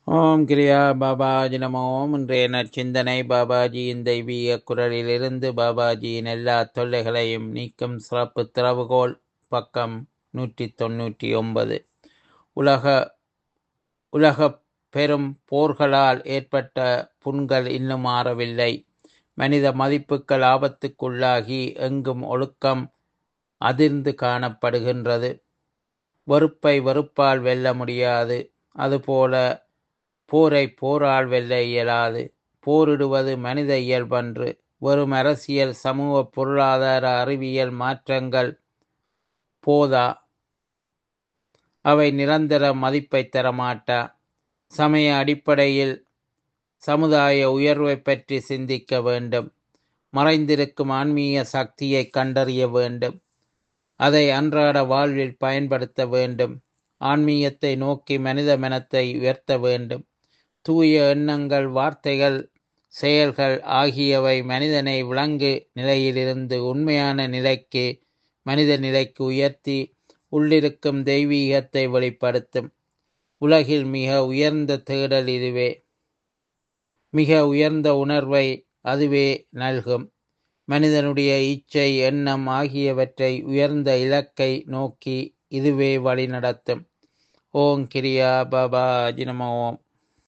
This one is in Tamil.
ஓம் கிரியா பாபாஜி நம ஓம் இன்றைய நற்சிந்தனை பாபாஜியின் தெய்வீக குரலிலிருந்து பாபாஜியின் எல்லா தொல்லைகளையும் நீக்கும் சிறப்பு திறவுகோல் பக்கம் நூற்றி தொண்ணூற்றி ஒன்பது உலக உலக பெரும் போர்களால் ஏற்பட்ட புண்கள் இன்னும் மாறவில்லை மனித மதிப்புகள் ஆபத்துக்குள்ளாகி எங்கும் ஒழுக்கம் அதிர்ந்து காணப்படுகின்றது வெறுப்பை வெறுப்பால் வெல்ல முடியாது அதுபோல போரை போரால் வெல்ல இயலாது போரிடுவது மனித இயல்பன்று வெறும் அரசியல் சமூக பொருளாதார அறிவியல் மாற்றங்கள் போதா அவை நிரந்தர மதிப்பை தரமாட்டா சமய அடிப்படையில் சமுதாய உயர்வை பற்றி சிந்திக்க வேண்டும் மறைந்திருக்கும் ஆன்மீக சக்தியை கண்டறிய வேண்டும் அதை அன்றாட வாழ்வில் பயன்படுத்த வேண்டும் ஆன்மீகத்தை நோக்கி மனித மனத்தை உயர்த்த வேண்டும் தூய எண்ணங்கள் வார்த்தைகள் செயல்கள் ஆகியவை மனிதனை விலங்கு நிலையிலிருந்து உண்மையான நிலைக்கு மனித நிலைக்கு உயர்த்தி உள்ளிருக்கும் தெய்வீகத்தை வெளிப்படுத்தும் உலகில் மிக உயர்ந்த தேடல் இதுவே மிக உயர்ந்த உணர்வை அதுவே நல்கும் மனிதனுடைய இச்சை எண்ணம் ஆகியவற்றை உயர்ந்த இலக்கை நோக்கி இதுவே வழி நடத்தும் ஓம் கிரியா பாபா ஜினம ஓம்